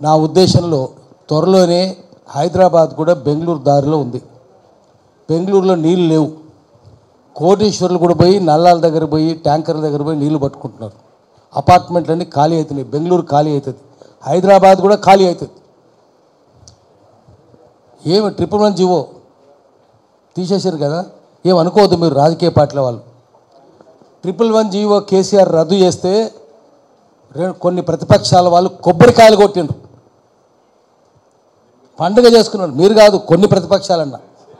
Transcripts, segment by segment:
నా ఉద్దేశంలో త్వరలోనే హైదరాబాద్ కూడా బెంగళూరు దారిలో ఉంది బెంగళూరులో నీళ్ళు లేవు కోటేశ్వర్లు కూడా పోయి నల్లాల దగ్గర పోయి ట్యాంకర్ల దగ్గర పోయి నీళ్లు పట్టుకుంటున్నారు అపార్ట్మెంట్లన్నీ ఖాళీ అవుతున్నాయి బెంగళూరు ఖాళీ అవుతుంది హైదరాబాద్ కూడా ఖాళీ అవుతుంది ఏమి ట్రిపుల్ వన్ జీవో తీసేశారు కదా ఏం అనుకోవద్దు మీరు రాజకీయ పార్టీల వాళ్ళు ట్రిపుల్ వన్ జీవో కేసీఆర్ రద్దు చేస్తే రె- కొన్ని ప్రతిపక్షాల వాళ్ళు కొబ్బరికాయలు కొట్టిండ్రు పండుగ చేసుకున్నారు మీరు కాదు కొన్ని ప్రతిపక్షాలన్నా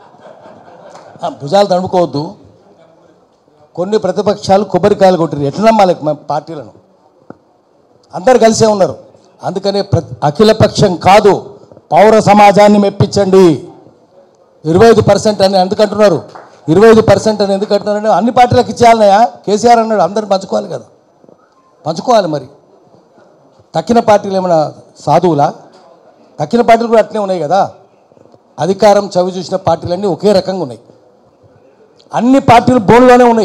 ఆ, భుజాలు తడుపుకోవద్దు కొన్ని ప్రతిపక్షాలు కొబ్బరికాయలు కొట్టిరు ఎట్లా నమ్మాలి మా పార్టీలను అందరు కలిసే ఉన్నారు అందుకనే ప్ర అఖిలపక్షం కాదు పౌర సమాజాన్ని మెప్పించండి ఇరవై ఐదు పర్సెంట్ అని ఎందుకంటున్నారు ఇరవై ఐదు పర్సెంట్ అని ఎందుకు అంటున్నారంటే అన్ని పార్టీలకు ఇచ్చేయాలనయా కేసీఆర్ అన్నాడు అందరిని పంచుకోవాలి కదా పంచుకోవాలి మరి తక్కిన పార్టీలు ఏమైనా సాధువులా తక్కిన పార్టీలు కూడా అట్లే ఉన్నాయి కదా అధికారం చవి చూసిన పార్టీలన్నీ ఒకే రకంగా ఉన్నాయి అన్ని పార్టీలు బోన్లోనే ఉన్నాయి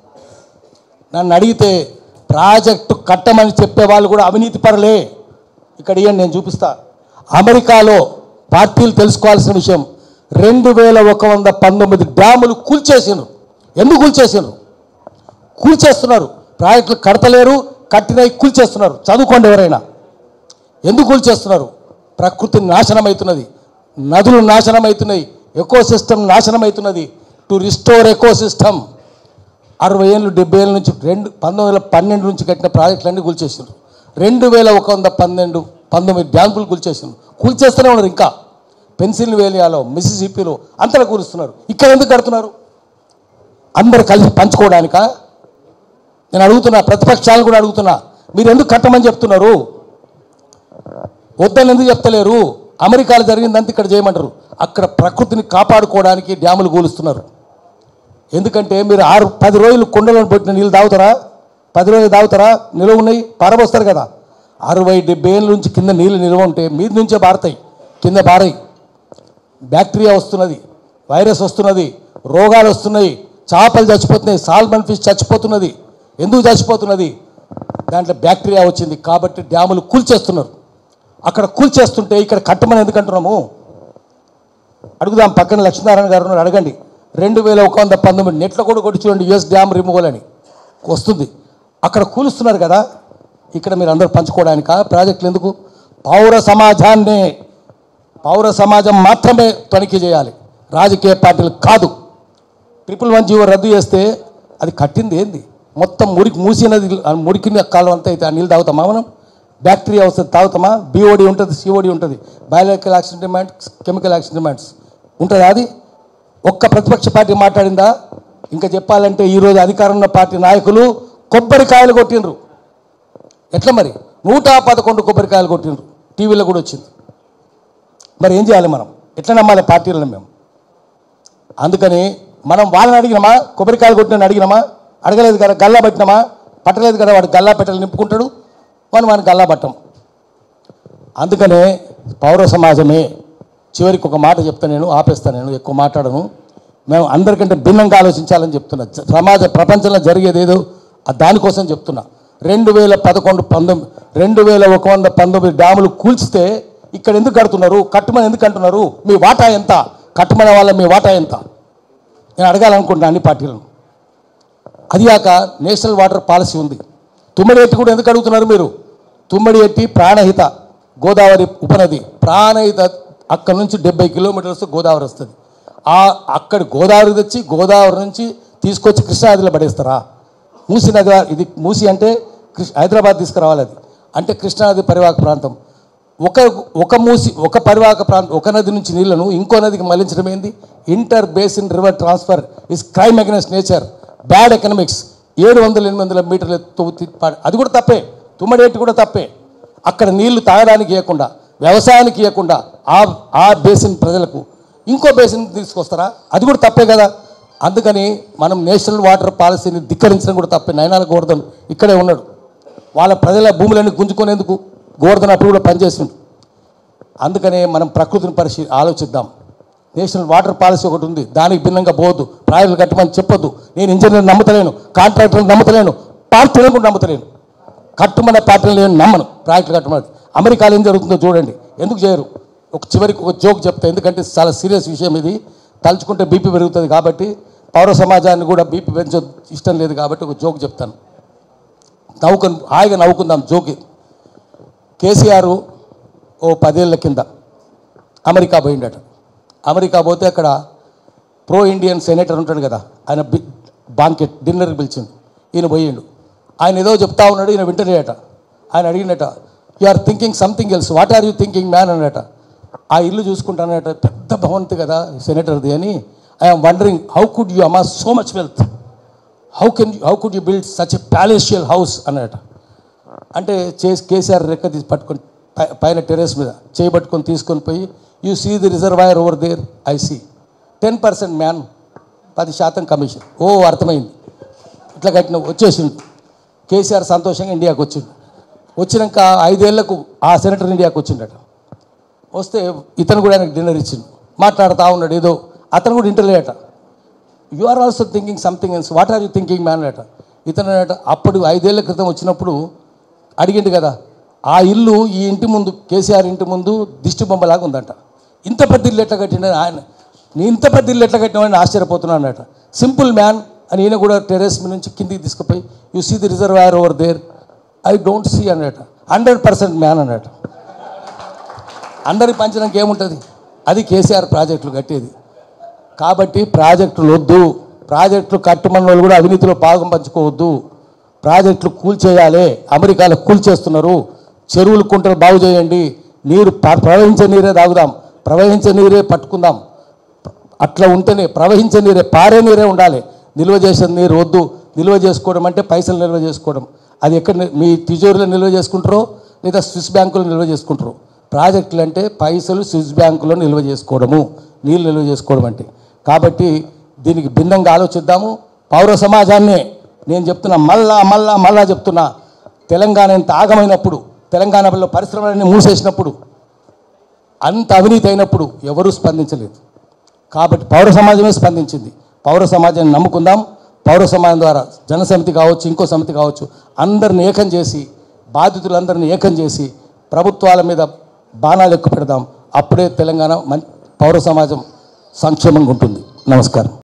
నన్ను అడిగితే ప్రాజెక్టు కట్టమని చెప్పే వాళ్ళు కూడా అవినీతి పరలే ఇక్కడ ఇయ్యండి నేను చూపిస్తా అమెరికాలో పార్టీలు తెలుసుకోవాల్సిన విషయం రెండు వేల ఒక వంద పంతొమ్మిది డ్యాములు కూల్చేసిండ్రు ఎందుకు కూల్చేసిండ్రు కూల్చేస్తున్నారు ప్రాజెక్టులు కడతలేరు కట్టినవి కూల్చేస్తున్నారు చదువుకోండి ఎవరైనా ఎందుకు కూల్చేస్తున్నారు ప్రకృతి నాశనం అవుతున్నది నదులు నాశనం అవుతున్నాయి ఎకో సిస్టమ్ నాశనం అవుతున్నది టు రిస్టోర్ ఎకో సిస్టమ్ అరవై ఏళ్ళు డెబ్బై ఏళ్ళ నుంచి రెండు పంతొమ్మిది వందల పన్నెండు నుంచి కట్టిన ప్రాజెక్టులన్నీ కూల్చేసారు రెండు వేల ఒక వంద పన్నెండు పంతొమ్మిది డ్యాములు కూల్చేసారు కూల్చేస్తూనే ఉన్నారు ఇంకా పెన్సిల్వేనియాలో మిసిసిపిలో అంతటా కూలుస్తున్నారు ఇక్కడ ఎందుకు కడుతున్నారు అందరు కలిసి పంచుకోవడానికా నేను అడుగుతున్నా ప్రతిపక్షాలను కూడా అడుగుతున్నా మీరు ఎందుకు కట్టమని చెప్తున్నారు వద్దని ఎందుకు చెప్తలేరు అమెరికాలో జరిగిందంతా ఇక్కడ చేయమంటారు అక్కడ ప్రకృతిని కాపాడుకోవడానికి డ్యాములు కూలుస్తున్నారు ఎందుకంటే మీరు ఆరు పది రోజులు కుండలను పెట్టిన నీళ్ళు తాగుతారా పది రోజులు తాగుతారా నిల్వ ఉన్నాయి పారబోస్తారు కదా అరవై డెబ్బై ఏళ్ళ నుంచి కింద నీళ్ళు నిల్వ ఉంటే మీద నుంచే పారుతాయి కింద పారాయి బ్యాక్టీరియా వస్తున్నది వైరస్ వస్తున్నది రోగాలు వస్తున్నాయి చేపలు చచ్చిపోతున్నాయి సాల్మన్ ఫిష్ చచ్చిపోతున్నది ఎందుకు చచ్చిపోతున్నది దాంట్లో బ్యాక్టీరియా వచ్చింది కాబట్టి డ్యాములు కూల్చేస్తున్నారు అక్కడ కూల్చేస్తుంటే ఇక్కడ కట్టమని ఎందుకు అంటున్నాము అడుగుదాం పక్కన లక్ష్మీనారాయణ గారు ఉన్నారు, అడగండి రెండు వేల ఒక వంద పంతొమ్మిది నెట్లో కూడా కొట్టి చూడండి యుఎస్ డ్యామ్ రిమూవల్ అని వస్తుంది అక్కడ కూలుస్తున్నారు కదా ఇక్కడ మీరు అందరూ పంచుకోవడానికా ప్రాజెక్టులు ఎందుకు పౌర సమాజాన్ని పౌర సమాజం మాత్రమే తనిఖీ చేయాలి రాజకీయ పార్టీలు కాదు ట్రిపుల్ వన్ జీవో రద్దు చేస్తే అది కట్టింది ఏంది మొత్తం మురికి మూసినది ఆ మురికిన కాలం అంతా అయితే ఆ నీళ్ళు తాగుతామా మనం బ్యాక్టీరియా వస్తుంది తాగుతామా బీఓడి ఉంటుంది సిఓడి ఉంటుంది biological action demands chemical action demands ఉంటుందా అది ఒక్క ప్రతిపక్ష పార్టీ మాట్లాడిందా ఇంకా చెప్పాలంటే ఈరోజు అధికారం ఉన్న పార్టీ నాయకులు కొబ్బరికాయలు కొట్టిండ్రు ఎట్లా మరి నూట పదకొండు కొబ్బరికాయలు కొట్టిండ్రు టీవీలో కూడా వచ్చింది మరి ఏం చేయాలి మనం ఎట్లా నమ్మాలి పార్టీలను మేము అందుకని మనం వాళ్ళని అడిగినామా కొబ్బరికాయలు కొట్టిన అడిగినామా అడగలేదు కదా గల్లా పెట్టినామా పట్టలేదు కదా వాడు గల్లా పెట్టలు నింపుకుంటాడు మనం వాడిని గల్లా పట్టం అందుకనే పౌర సమాజమే చివరికి ఒక మాట చెప్తా నేను ఆపేస్తాను నేను ఎక్కువ మాట్లాడను మేము అందరికంటే భిన్నంగా ఆలోచించాలని చెప్తున్నా జ- సమాజ ప్రపంచంలో జరిగేది ఏదో ఆ దానికోసం చెప్తున్నా రెండు వేల పదకొండు పంతొమ్మిది రెండు వేల ఒక వంద పంతొమ్మిది డ్యాములు కూల్చితే ఇక్కడ ఎందుకు కడుతున్నారు కట్టుమని ఎందుకు అంటున్నారు మీ వాటా ఎంత కట్టుమనే వాళ్ళ మీ వాటా ఎంత నేను అడగాలనుకుంటున్నా అన్ని పార్టీలను అది కాక నేషనల్ వాటర్ పాలసీ ఉంది తుమ్మడి ఎత్తి కూడా ఎందుకు అడుగుతున్నారు మీరు తుమ్మడి ఎత్తి ప్రాణహిత గోదావరి ఉపనది ప్రాణహిత అక్కడ నుంచి డెబ్బై కిలోమీటర్స్ గోదావరి వస్తుంది ఆ అక్కడ గోదావరి తెచ్చి గోదావరి నుంచి తీసుకొచ్చి కృష్ణానదిలో పడేస్తారా మూసి నది ఇది మూసి అంటే కృష్ణ హైదరాబాద్ తీసుకురావాలి అది అంటే కృష్ణానది పరివాహక ప్రాంతం ఒక ఒక మూసి ఒక పరివాహక ప్రాంతం ఒక నది నుంచి నీళ్లను ఇంకో నదికి మళ్లించడం ఏంది inter basin river transfer is crime against nature bad economics ఏడు వందల ఎనిమిది వందల మీటర్ల ఎత్తు తి- పా- అది కూడా తప్పే తుమ్మడేటి కూడా తప్పే అక్కడ నీళ్లు తాగడానికి ఇవ్వకుండా వ్యవసాయానికి ఇవ్వకుండా ఆ ఆ బేసిన్ ప్రజలకు ఇంకో బేసిన్ తీసుకొస్తారా అది కూడా తప్పే కదా అందుకని మనం నేషనల్ వాటర్ పాలసీని ధిక్కరించడం కూడా తప్పే నయనాల గోవర్ధన్ ఇక్కడే ఉన్నాడు వాళ్ళ ప్రజల భూములన్నీ గుంజుకునేందుకు గోవర్ధన్ అప్పుడు కూడా పనిచేసిండు అందుకనే మనం ప్రకృతిని పరిశీ ఆలోచిద్దాం నేషనల్ వాటర్ పాలసీ ఒకటి ఉంది దానికి భిన్నంగా పోవద్దు ప్రాజెక్టులు కట్టమని చెప్పొద్దు నేను ఇంజనీర్ నమ్ముతలేను కాంట్రాక్టర్ని నమ్ముతలేను పార్టీలను కూడా నమ్ముతలేను కట్టుమనే పార్టీలు నేను నమ్మను ప్రాజెక్టులు కట్టమని అమెరికాలో ఏం జరుగుతుందో చూడండి ఎందుకు చేయరు ఒక చివరికి ఒక జోక్ చెప్తా ఎందుకంటే చాలా సీరియస్ విషయం ఇది తలుచుకుంటే బీపీ పెరుగుతుంది కాబట్టి పౌర సమాజాన్ని కూడా బీపీ పెంచ ఇష్టం లేదు కాబట్టి ఒక జోక్ చెప్తాను నవ్వుకు హాయిగా నవ్వుకుందాం జోకి కేసీఆర్ ఓ పదేళ్ల కింద అమెరికా పోయిండట అమెరికా పోతే అక్కడ ప్రో ఇండియన్ సెనేటర్ ఉంటాడు కదా ఆయన బి బాంకెట్ డిన్నర్కి పిలిచింది ఈయన పోయిండు ఆయన ఏదో చెప్తా ఉన్నాడు ఈయన వింటలేట ఆయన అడిగినట you are thinking something else what are you thinking man అన్నట ఆ ఇల్లు చూసుకుంటానట పెద్ద భవంతి కదా సెనేటర్ది అని I'm wondering how could you amass so much wealth how can how could you build such a palatial house అన్నట అంటే చేసి కేసీఆర్ రెక్క తీసి పట్టుకొని పై- పైన టెరెస్ మీద చేయి పట్టుకొని తీసుకొని పోయి you see the reservoir over there I see ten percent man పది శాతం కమిషన్ ఓ అర్థమైంది ఇట్లా కట్టిన వచ్చేసిండు కేసీఆర్ సంతోషంగా ఇండియాకి వచ్చిండు వచ్చినాక ఐదేళ్లకు ఆ సెనేటర్ ఇండియాకి వచ్చిండట వస్తే ఇతను కూడా ఆయనకు డిన్నర్ ఇచ్చిండు మాట్లాడుతూ ఉన్నాడు ఏదో అతను కూడా ఇంటర్లేట you are also thinking something else what are you thinking man అట ఇతను అట అప్పుడు ఐదేళ్ల క్రితం వచ్చినప్పుడు అడిగిండు కదా ఆ ఇల్లు ఈ ఇంటి ముందు కేసీఆర్ ఇంటి ముందు దిష్టి బొమ్మలాగా ఉందంట ఇంత పెద్ద ఇల్లు ఎట్లా కట్టిన ఆయన నీ ఇంత పెద్ద ఇల్లు ఎట్లా కట్టినామని ఆశ్చర్యపోతున్నాను అన్నట సింపుల్ మ్యాన్ అని ఈయన కూడా టెరెస్ మీద నుంచి కిందికి తీసుకుపోయి you see the reservoir over there I don't see అన్నట హండ్రెడ్ పర్సెంట్ మ్యాన్ అన్నట అందరి పంచడానికి ఏముంటుంది అది కేసీఆర్ ప్రాజెక్టులు కట్టేది కాబట్టి ప్రాజెక్టులు వద్దు ప్రాజెక్టులు కట్టుమన్న వాళ్ళు కూడా అవినీతిలో భాగం పంచుకోవద్దు ప్రాజెక్టులు కూల్చేయాలి అమెరికాలో కూల్చేస్తున్నారు చెరువులు కుంటలు బాగు చేయండి నీరు ప్ర- ప్రవహించే నీరే తాగుదాం ప్రవహించే నీరే పట్టుకుందాం అట్లా ఉంటేనే ప్రవహించే నీరే పారే నీరే ఉండాలి నిల్వ చేసిన నీరు వద్దు నిల్వ చేసుకోవడం అంటే పైసలు నిల్వ చేసుకోవడం అది ఎక్కడ ని- మీ తిజోరీలో నిల్వ చేసుకుంటారో లేదా స్విస్ బ్యాంకులో నిల్వ చేసుకుంటారో ప్రాజెక్టులు అంటే పైసలు స్విస్ బ్యాంకులో నిల్వ చేసుకోవడము నీళ్ళు నిల్వ చేసుకోవడం అంటే కాబట్టి దీనికి భిన్నంగా ఆలోచిద్దాము పౌర సమాజాన్నే నేను చెప్తున్నా మళ్ళా మళ్ళా మళ్ళా చెప్తున్నా తెలంగాణ ఇంత ఆగమైనప్పుడు తెలంగాణలో పరిశ్రమలన్నీ మూసేసినప్పుడు అంత అవినీతి అయినప్పుడు ఎవరూ స్పందించలేదు కాబట్టి పౌర సమాజమే స్పందించింది పౌర సమాజాన్ని నమ్ముకుందాం పౌర సమాజం ద్వారా జనసమితి కావచ్చు ఇంకో సమితి కావచ్చు అందరిని ఏకం చేసి బాధితులందరినీ ఏకం చేసి ప్రభుత్వాల మీద బాణాలు ఎక్కువ పెడదాం అప్పుడే తెలంగాణ మం పౌర సమాజం సంక్షేమంగా ఉంటుంది నమస్కారం